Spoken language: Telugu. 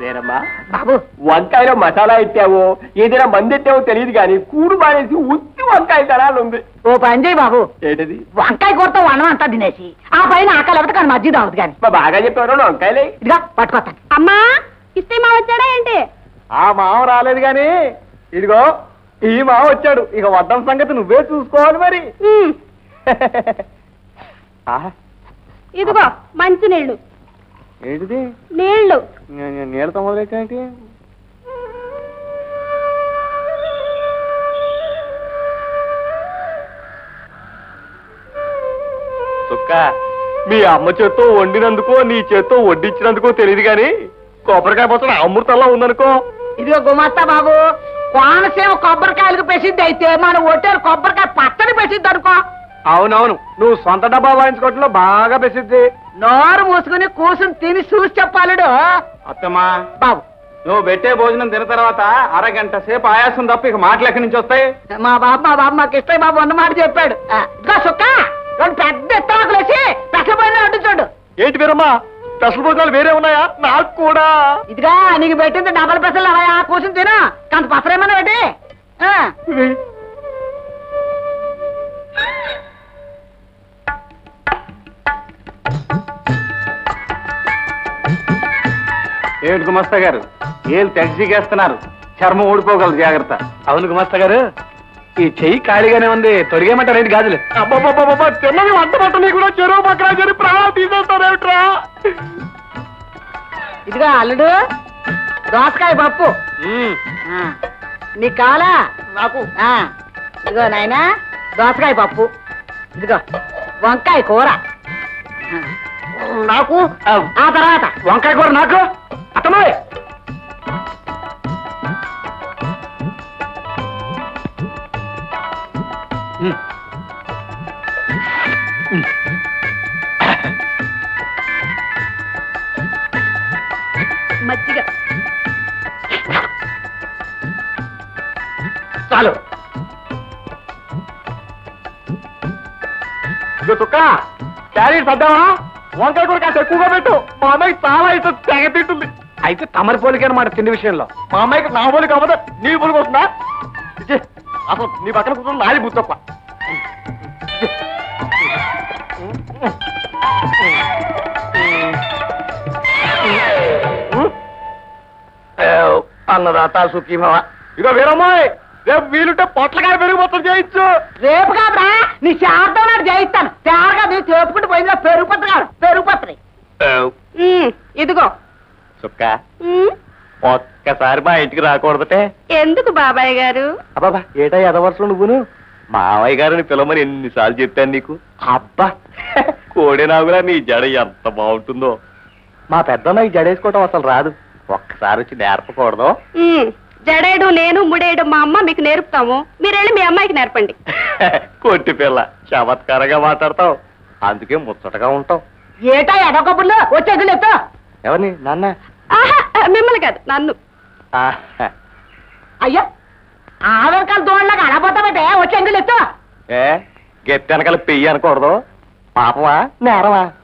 వేరమ్మా బాబు వంకాయలో మసాలా ఎట్టావో ఏదైనా మంది ఎట్టావో తెలియదు కానీ కూడు మానేసి ఉత్తి వంకాయ తరాలు ఉంది ఓ పని చేయి బాబు ఏంటది వంకాయ కూరతో వనం అంతా తినేసి ఆ పైన ఆకలి అవుతుంది కానీ మజ్జిగ తాగుతుంది కానీ మా బాగా చెప్పారు వంకాయలే ఇదిగా పట్టుకొస్తాను అమ్మా ఇస్తే మా వచ్చాడా ఏంటి ఆ మావ రాలేదు గాని ఇదిగో ఈ మావ వచ్చాడు ఇక వడ్డం సంగతి నువ్వే చూసుకోవాలి మరి ఉమ్, ఆహా, ఇదిగో మంచి నీళ్లు ఏంటిది నీళ్లు నీళ్ళతో మొదలెట్టేంటి చుక్క మీ అమ్మ చేత్తో వండినందుకో నీ చేత్తో వడ్డించినందుకో తెలియదు గాని కొబ్బరికాయ పచ్చడి అమృతంలో ఉందనుకో ఇదిగో గుమస్తా బాబు కోనసీమ కొబ్బరికాయలకు పెసిద్ది అయితే మన ఒట్టేరు కొబ్బరికాయ పచ్చడి పెసిద్ది అనుకో అవునవును నువ్వు సొంత డబ్బా వాయించుకోవటంలో బాగా ప్రసిద్ధి నోరు మూసుకుని కూసుని తిని చూసి చెప్పాలడు అత్తమ్మా బాబు నువ్వు పెట్టే భోజనం తిన్న తర్వాత అరగంట సేపు ఆయాసం తప్ప ఇక మాటలు ఎక్కడి నుంచి వస్తాయి మా బాబు మా బాబు మాకు ఇష్టం బాబు ఉన్నమాట చెప్పాడు ఆ, ఇదిగో సుక్క రెండు పెద్ద ఎత్తాకులు వేసి పెట్టబోయిన వడ్డించండు ఏంటి వీరమ్మా స్పెషల్ భోజనాలు వేరే ఉన్నాయా నాకు కూడా ఇదిగా నీకు పెట్టింది డబల్ పెసలు అవయా కూర్చుని తిను కంత పసరేమన్నా పెట్టి ఆ, ఏమిటి గుమస్తా గారు ఏళ్ళు తెగసిగేస్తున్నారు చర్మం ఊడిపోగలదు జాగ్రత్త అవును గుమస్తా గారు ఈ చెయ్యి ఖాళీగానే ఉంది తొడిగేమంటారు ఏంటి గాజులు అబ్బాబ్బాబ్బా తిన్నది వంట పట్టని కూడా చెరువు పక్కన చెరి ప్రాణాలు తీసేస్తారేమిట్రా ఇదిగో అల్లుడు దోసకాయ పప్పు ఆ, నీకు కావాలా నాకు ఆ, ఇదిగో నాయనా దోసకాయ పప్పు ఇదిగో వంకాయ కూర ఆ, నాకు ఆ తర్వాత వంకాయ కూర నాకు అత్తమ్మాయి మజ్జిగ చాలు ఇదిగో చుక్క క్యారీ సర్దావా వంకాయ కూర కాస్త ఎక్కువగా పెట్టు మా అమ్మాయికి చాలా ఇష్టం తెగ తింటుంది అయితే తమరి పోలిక అనమాట తిండి విషయంలో మా అమ్మాయికి నా పోలిక అవ్వదు నీ పోలిక వస్తుందా ఇచ్చి. అసలు నీ పక్కన కూర్చొని నాది బుద్ధప్ప అన్నదాత సుఖీభవ ఇక వీరమ్మాయి రేపు వీలుంటే పొట్లకాయ పెరుగు మొత్తం చేయించు రేపు కాదురా నీ శాతం నాడు చేయిస్తాను తేరగా నీ చేపుకుంటూ పోయిందిగా పెరుగు పత్రి కాదు పెరుగు పత్రి ఉమ్, ఇదిగో సుక్క ఉమ్, ఒక్కసారి మా ఇంటికి రాకూడదటే ఎందుకు బాబాయ్ గారు అబ్బాబా ఏటా ఎదవరుసలు నువ్వును మావయ్య గారిని పిలవమని ఎన్నిసార్లు చెప్పాను నీకు అబ్బా కోడి నాగురా నీ జడ ఎంత బాగుంటుందో మా పెద్దన్న ఈ జడేసుకోవటం అసలు రాదు ఒక్కసారి వచ్చి నేర్పకూడదు ఉమ్, జడేయడం నేను ముడేయడం మా అమ్మ మీకు నేర్పుతాము మీరెళ్ళి మీ అమ్మాయికి నేర్పండి కొట్టి పిల్ల చమత్కారంగా మాట్లాడతావు అందుకే ముచ్చటగా ఉంటావు ఏటా ఎడకబుల్లో వచ్చేది ఎత్తు ఎవరిని నాన్న ఆహా మిమ్మల్ని కాదు నన్ను ఆహా. అయ్యో ఆవిరకాల దోళ్ళగా అడబోతామంటే వచ్చి ఎంగులు ఎత్తు ఏ గెత్తి వెనకాల పెయ్యి అనకూడదు పాపమా నేరమా